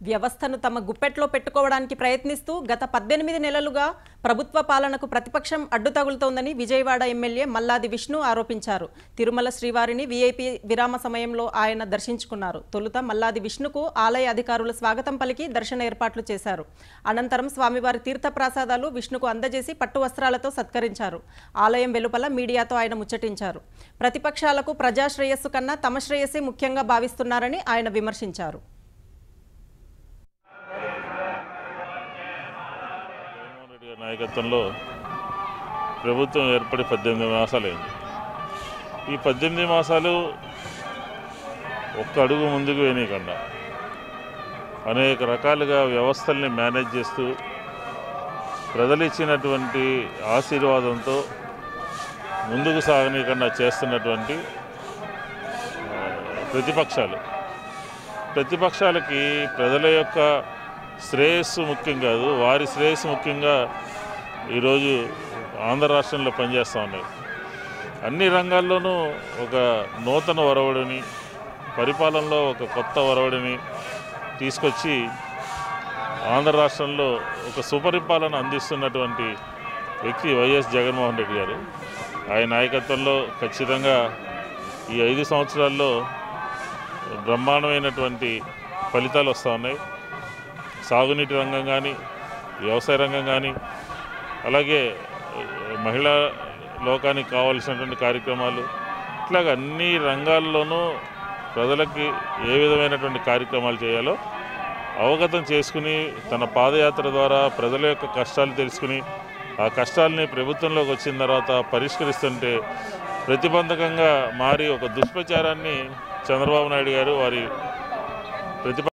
వ్యవస్థను తమ గుప్పెట్లో పెట్టుకోవడానికి ప్రయత్నిస్తూ గత పద్దెనిమిది నెలలుగా ప్రభుత్వ పాలనకు ప్రతిపక్షం అడ్డు తగులుతోందని విజయవాడ ఎమ్మెల్యే మల్లాది విష్ణు ఆరోపించారు తిరుమల శ్రీవారిని వీఐపీ విరామ సమయంలో ఆయన దర్శించుకున్నారు తొలుత మల్లాది విష్ణుకు ఆలయ అధికారులు స్వాగతం పలికి దర్శన ఏర్పాట్లు చేశారు అనంతరం స్వామివారి తీర్థప్రసాదాలు విష్ణుకు అందజేసి పట్టు వస్త్రాలతో సత్కరించారు ఆలయం వెలుపల మీడియాతో ఆయన ముచ్చటించారు ప్రతిపక్షాలకు ప్రజా శ్రేయస్సు కన్నా తమ శ్రేయస్సే ముఖ్యంగా భావిస్తున్నారని ఆయన విమర్శించారు జగన్మోహన్ రెడ్డి గారి నాయకత్వంలో ప్రభుత్వం ఏర్పడి పద్దెనిమిది మాసాలైంది ఈ పద్దెనిమిది మాసాలు ఒక్క అడుగు ముందుకు వేయనీయకుండా అనేక రకాలుగా వ్యవస్థల్ని మేనేజ్ చేస్తూ ప్రజలు ఇచ్చినటువంటి ఆశీర్వాదంతో ముందుకు సాగనీయకుండా చేస్తున్నటువంటి ఆ, ప్రతిపక్షాలు ప్రతిపక్షాలకి ప్రజల యొక్క శ్రేయస్సు ముఖ్యం కాదు వారి శ్రేయస్సు ముఖ్యంగా ఈరోజు ఆంధ్ర రాష్ట్రంలో పనిచేస్తూ ఉన్నాయి అన్ని రంగాల్లోనూ ఒక నూతన ఒరవడిని పరిపాలనలో ఒక కొత్త ఒరవడిని తీసుకొచ్చి ఆంధ్ర రాష్ట్రంలో ఒక సుపరిపాలన అందిస్తున్నటువంటి వ్యక్తి వైఎస్ జగన్మోహన్ రెడ్డి గారు ఆయన నాయకత్వంలో ఖచ్చితంగా ఈ ఐదు సంవత్సరాల్లో బ్రహ్మాండమైనటువంటి ఫలితాలు వస్తూ ఉన్నాయి సాగునీటి రంగం కానీ వ్యవసాయ రంగం కానీ అలాగే ఆ, మహిళా లోకానికి కావాల్సినటువంటి కార్యక్రమాలు ఇట్లాగ అన్ని రంగాల్లోనూ ప్రజలకి ఏ విధమైనటువంటి కార్యక్రమాలు చేయాలో అవగతం చేసుకుని తన పాదయాత్ర ద్వారా ప్రజల యొక్క కష్టాలు తెలుసుకుని ఆ కష్టాలని ప్రభుత్వంలోకి వచ్చిన తర్వాత పరిష్కరిస్తుంటే ప్రతిబంధకంగా మారి ఒక దుష్ప్రచారాన్ని చంద్రబాబు నాయుడు గారు వారి ప్రతిప